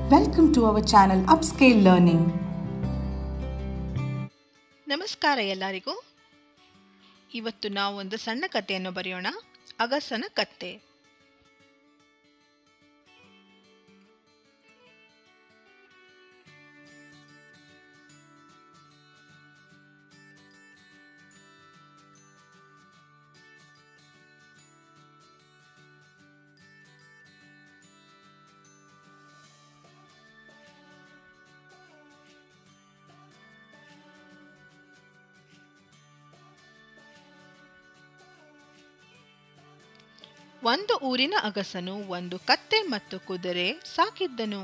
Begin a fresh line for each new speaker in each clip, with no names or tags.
Welcome to our channel Upscale Learning.
ನಮಸ್ಕಾರ ಎಲ್ಲರಿಗೂ ಇವತ್ತು ನಾವು ಒಂದು ಸಣ್ಣ ಕಥೆಯನ್ನು ಬರೆಯೋಣ ಅಗಸನ ಕತ್ತೆ ಒಂದು ಊರಿನ ಅಗಸನು ಒಂದು ಕತ್ತೆ ಮತ್ತು ಕುದುರೆ ಸಾಕಿದ್ದನು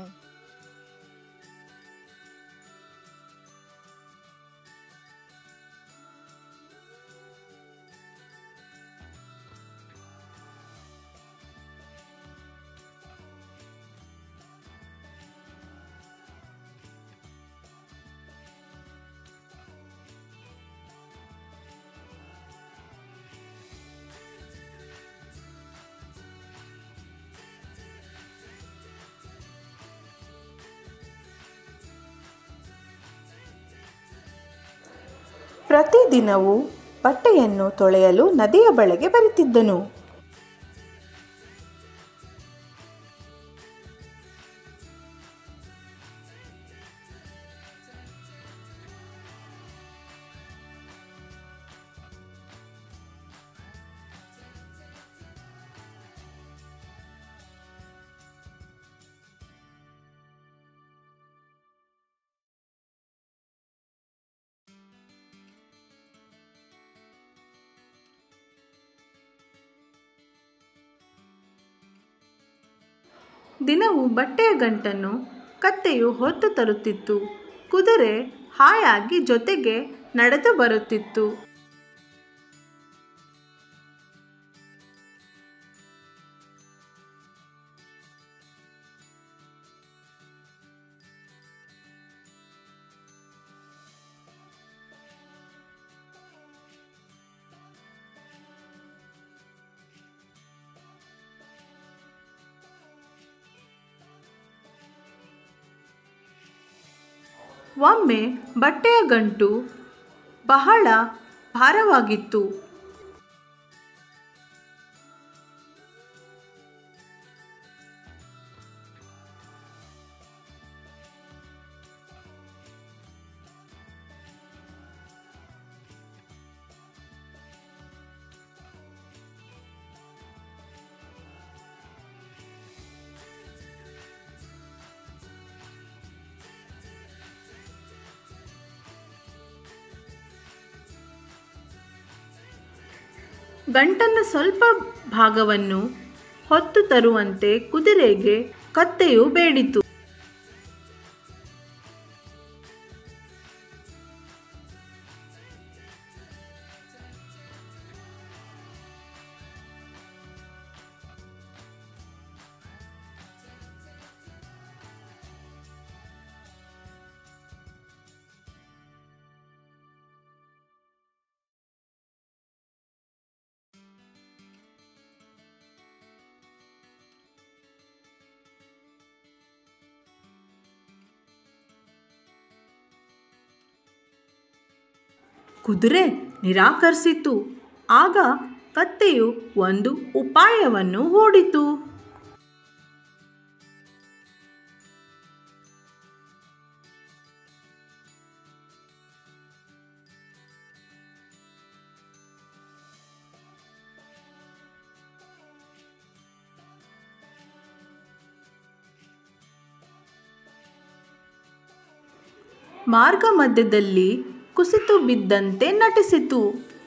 ಪ್ರತಿದಿನವೂ ಬಟ್ಟೆಯನ್ನು ತೊಳೆಯಲು ನದಿಯ ಬಳಿಗೆ ಬರುತ್ತಿದ್ದನು ದಿನವೂ ಬಟ್ಟೆಯ ಗಂಟನ್ನು ಕತ್ತೆಯು ಹೊತ್ತು ತರುತ್ತಿತ್ತು ಕುದುರೆ ಹಾಯಾಗಿ ಜೊತೆಗೆ ನಡೆದು ಬರುತ್ತಿತ್ತು ಒಮ್ಮೆ ಬಟ್ಟೆಯ ಗಂಟು ಬಹಳ ಭಾರವಾಗಿತ್ತು ಗಂಟನ್ನ ಸ್ವಲ್ಪ ಭಾಗವನ್ನು ಹೊತ್ತು ತರುವಂತೆ ಕುದುರೆಗೆ ಕತ್ತೆಯು ಬೇಡಿತು ಕುದುರೆ ನಿರಾಕರಿಸಿತು ಆಗ ಕತ್ತೆಯು ಒಂದು ಉಪಾಯವನ್ನು ಹೂಡಿತು ಮಾರ್ಗ ಮಧ್ಯದಲ್ಲಿ ಕುಸಿತು ಬಿದ್ದಂತೆ ನಟಿಸಿತು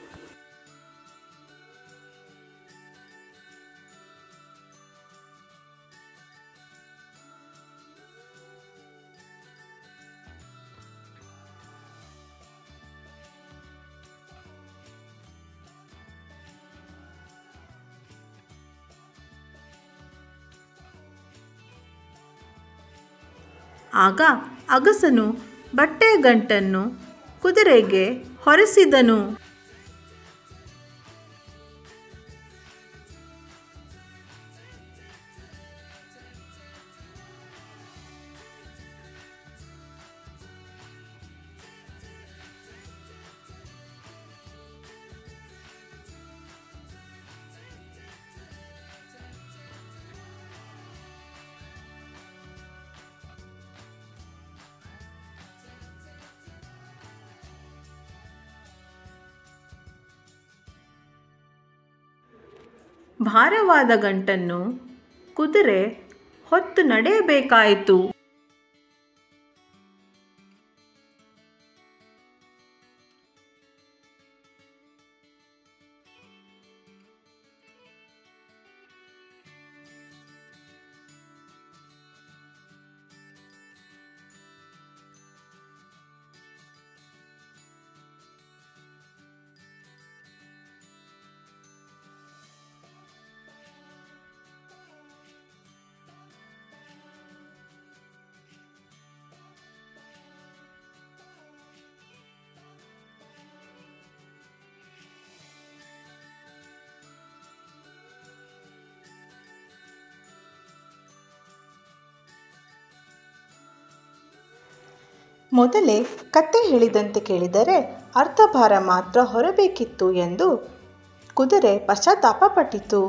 ಆಗ ಅಗಸನು ಬಟ್ಟೆಯ ಗಂಟನ್ನು ಕುದುರೆಗೆ ಹೊರಿಸಿದನು ಭಾರವಾದ ಗಂಟನ್ನು ಕುದುರೆ ಹೊತ್ತು ನಡೆಯಬೇಕಾಯಿತು ಮೊದಲೇ ಕತೆ ಹೇಳಿದಂತೆ ಕೇಳಿದರೆ ಅರ್ಧಭಾರ ಮಾತ್ರ ಹೊರಬೇಕಿತ್ತು ಎಂದು ಕುದುರೆ ಪಶ್ಚಾತ್ತಾಪ ಪಟ್ಟಿತು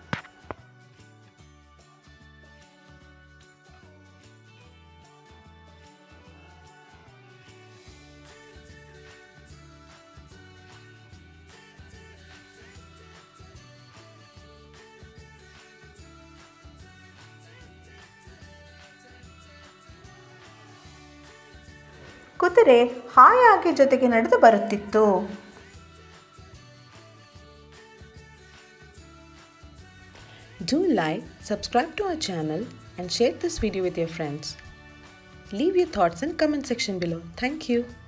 ಕುದುರೆ ಹಾಯಾಗಿ ಜೊತೆಗೆ ನಡೆದು ಬರುತ್ತಿತ್ತು
Do like, subscribe to our channel and share this video with your friends. Leave your thoughts in comment section below. Thank you.